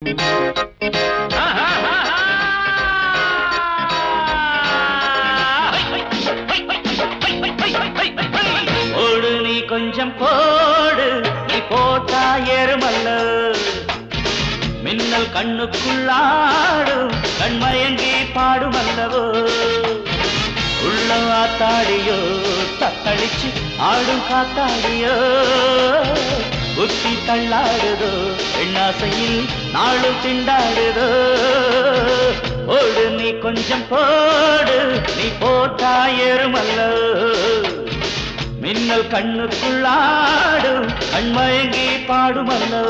ஓடு நீ கொஞ்சம் போடு நீ போட்டா ஏறுமல்ல மின்னல் கண்ணுக்குள்ளாடும் கண்மயங்கி பாடுமல்லவோ உள்ள ஆத்தாடியோ தத்தளிச்சு ஆடும் காத்தாடியோ புத்தி தள்ளாடுதோ எண்ணாசையில் நாளும் திண்டாடுதோ ஓடு நீ கொஞ்சம் போடு நீ போட்டா ஏறுமல்ல மின்னல் கண்ணுக்குள்ளாடும் கண்மயங்கி பாடுமல்லோ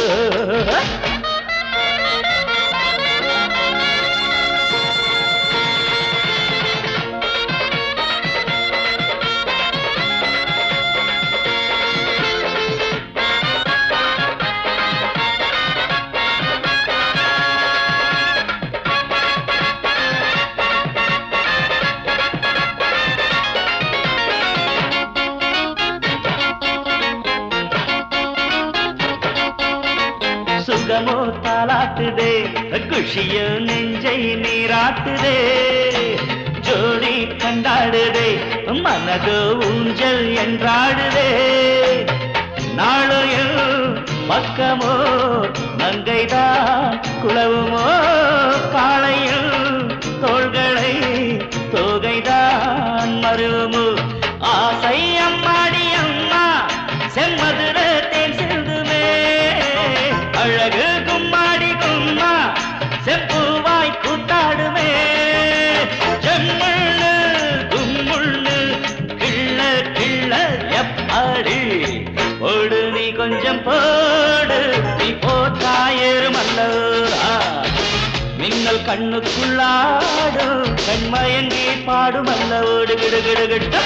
சுகமோ தாளாட்டுதே குஷியோ நெஞ்சை நீராட்டுதே ஜோடி கண்டாடுதே மனதோ ஊஞ்சல் என்றாடுதே நாளையில் பக்கமோ நங்கைதான் குளவுமோ காளையில் தோள்களை தோகைதான் மருவமோ ஆசை அம்மாடி அம்மா செம்மதுர தேன் சிந்துமே அழகு கும்மாடி கும்மா செப்புவாய் கூத்தாடுமே செம்மண்ணு கும்முண்ணு கிள்ள கிள்ள எப்பாடி போடு நீ கொஞ்சம் போடு நீ போத்தாயேறுமல்ல மின்னல் கண்ணுக்குள்ளாடும் கண்மயங்கி பாடுமல்ல ஓடு கிடு கிடு கிட்ட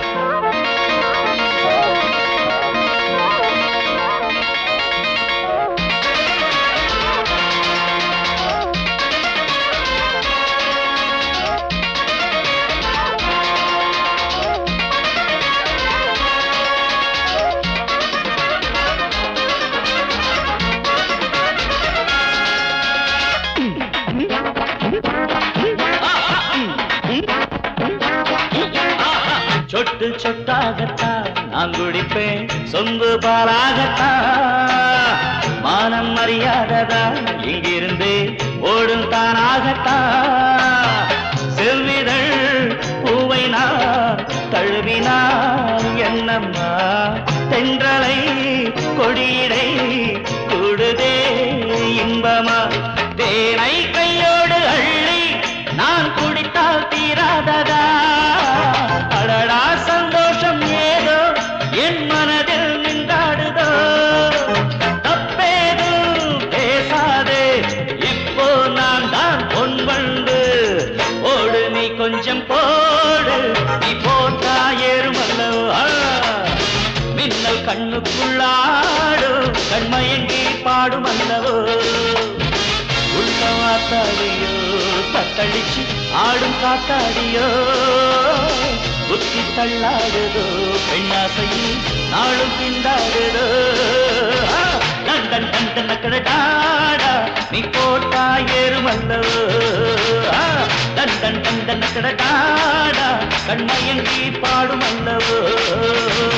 சொட்டு சொட்டாகத்தான் நான் குடிப்பேன் சொம்பு பாலாகத்தான் மானம் மரியாததான் இங்கிருந்து ஓடும் தானாகத்தான் செவ்விதழ் பூவை நான் தழுவினால் என்னம்மா தென்றலை கொடியிடை கூடுதே இன்பமா தேனை கையோடு அள்ளி நான் குடித்தால் தீராததா அடடா சந்தோஷம் ஏதோ என் மனதில் நின்றாடுதோ தப்பேதும் பேசாதே இப்போ நான் தான் பொன் வண்டு ஓடு நீ கொஞ்சம் போடு நீ போட்டா ஏறுமல்லவா மின்னல் கண்ணுக்குள்ளாடும் கண்மயங்கி பாடுமல்லவோ உள்ளவாத்தாடியோ தத்தளிச்சு ஆடும் காத்தாடியோ புத்தி தள்ளாடுதோ பெண்ணாசையில் நாளும் திண்டாடுதோ ஆ, டன் டன் டன் நக்கடாடா நீ போட்டா ஏறுமல்லவோ ஆ, டன் டன் டன் நக்கடாடா கண்மயங்கி பாடுமல்லவோ